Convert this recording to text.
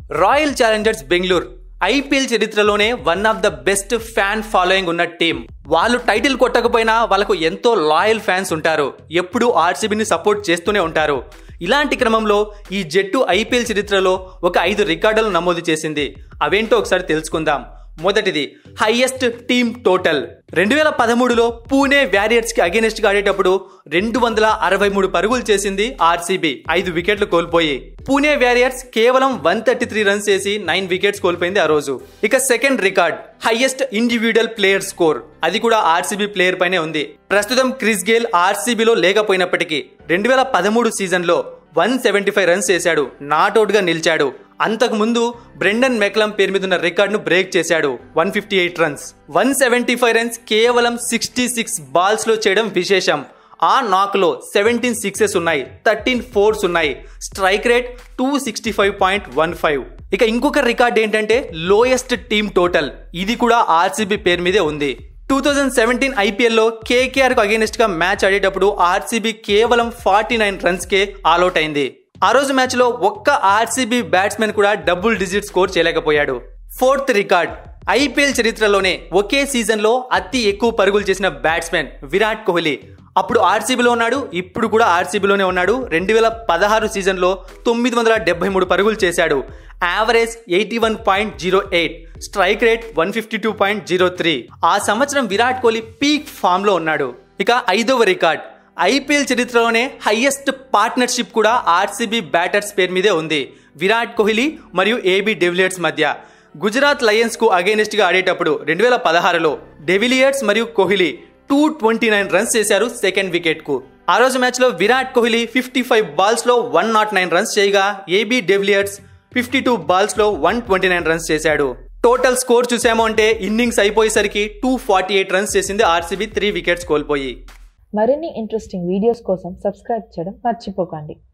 royal Challengers Bengaluru IPL చరిత్రలోనే one of the best fan following ఉన్న team వాళ్ళు title కొట్టకపోయినా వాళ్ళకు ఎంతో లాయల్ ఫ్యాన్స్ ఉంటారు ఎప్పుడూ ఆర్సీబీని సపోర్ట్ చేస్తూనే ఉంటారు ఇలాంటి క్రమంలో ఈ జట్టు ఐపీఎల్ చరిత్రలో ఒక ఐదు రికార్డులు నమోదు చేసింది అవేంటో ఒకసారి తెలుసుకుందాం మొదటిది హైయెస్ట్ టీమ్ టోటల్ రెండు వేల పదమూడులో పూణే వ్యారియర్స్ కి అగేనెస్ట్ గా ఆడేటప్పుడు రెండు వందల అరవై మూడు పరుగులు చేసింది ఆర్సీబీ ఐదు వికెట్లు కోల్పోయి పూణే వ్యారియర్స్ కేవలం వన్ థర్టీ త్రీ రన్స్ చేసి నైన్ వికెట్స్ కోల్పోయింది ఆ రోజు ఇక second record highest individual player score అది కూడా ఆర్సీబీ ప్లేయర్ పైనే ఉంది ప్రస్తుతం క్రిస్ గేల్ ఆర్సీబీలో లేకపోయినప్పటికీ రెండు వేల పదమూడు సీజన్లో వన్ సెవెంటీ ఫైవ్ రన్స్ చేశాడు నాట్అవుట్ గా నిలిచాడు అంతకు ముందు బ్రెండన్ మెక్లం పేరు మీద ఉన్న రికార్డును బ్రేక్ చేశాడు one fifty eight runs one seventy five runs కేవలం సిక్స్టీ సిక్స్ బాల్స్ లో చేయడం విశేషం ఆ నాక్ లో సెవెంటీన్ సిక్సెస్ ఉన్నాయి థర్టీన్ ఫోర్స్ ఉన్నాయి strike rate two sixty five point one five ఇక ఇంకొక రికార్డ్ ఏంటంటే లోయెస్ట్ టీమ్ టోటల్ ఇది కూడా ఆర్సీబీ పేరు మీదే ఉంది టూ థౌజండ్ సెవెంటీన్ ఐపీఎల్లో కేకేఆర్ కు అగేనిస్ట్ గా మ్యాచ్ ఆడేటప్పుడు ఆర్సీబీ కేవలం ఫార్టీ నైన్ రన్స్ కే ఆల్అౌట్ అయింది ఆ రోజు మ్యాచ్ లో ఒక్క ఆర్సీబీ బ్యాట్స్మెన్ కూడా డబుల్ డిజిట్ స్కోర్ చేయలేకపోయాడు ఫోర్త్ రికార్డ్ ఐపీఎల్ చరిత్రలోనే ఒకే సీజన్ లో అతి ఎక్కువ పరుగులు చేసిన బ్యాట్స్మెన్ విరాట్ కోహ్లీ అప్పుడు ఆర్సీబీలో ఉన్నాడు ఇప్పుడు కూడా ఆర్సీబీలోనే ఉన్నాడు రెండు వేల పదహారు సీజన్లో తొమ్మిది వందల డెబ్బై మూడు పరుగులు చేశాడు average eighty one point zero eight strike rate one fifty two point zero three ఆ సంవత్సరం విరాట్ కోహ్లీ పీక్ ఫామ్ లో ఉన్నాడు ఇక ఐదవ రికార్డ్ ఐపీఎల్ చరిత్రలోనే హైయెస్ట్ పార్ట్నర్షిప్ కూడా ఆర్సీబీ బ్యాటర్స్ పేరు మీదే ఉంది విరాట్ కోహ్లీ మరియు ఏబీ డెవిలియర్స్ మధ్య గుజరాత్ లయన్స్ కు అగేనిస్ట్ గా ఆడేటప్పుడు రెండు వేల పదహారులో డెవిలియర్స్ మరియు Kohli two twenty nine runs చేశారు సెకండ్ వికెట్ కు ఆ రోజు మ్యాచ్ లో Virat Kohli fifty five balls లో వన్ నాట్ నైన్ రన్స్ చేయగా AB de Villiers fifty two balls లో వన్ ట్వంటీ నైన్ రన్స్ చేశాడు టోటల్ స్కోర్ చూసాము అంటే ఇన్నింగ్స్ అయిపోయేసరికి టూ ఫార్టీ ఎయిట్ రన్స్ చేసింది ఆర్సీబీ త్రీ వికెట్స్ కోల్పోయి మరిన్ని ఇంట్రెస్టింగ్ వీడియోస్ కోసం సబ్స్క్రైబ్ చేయడం మర్చిపోకండి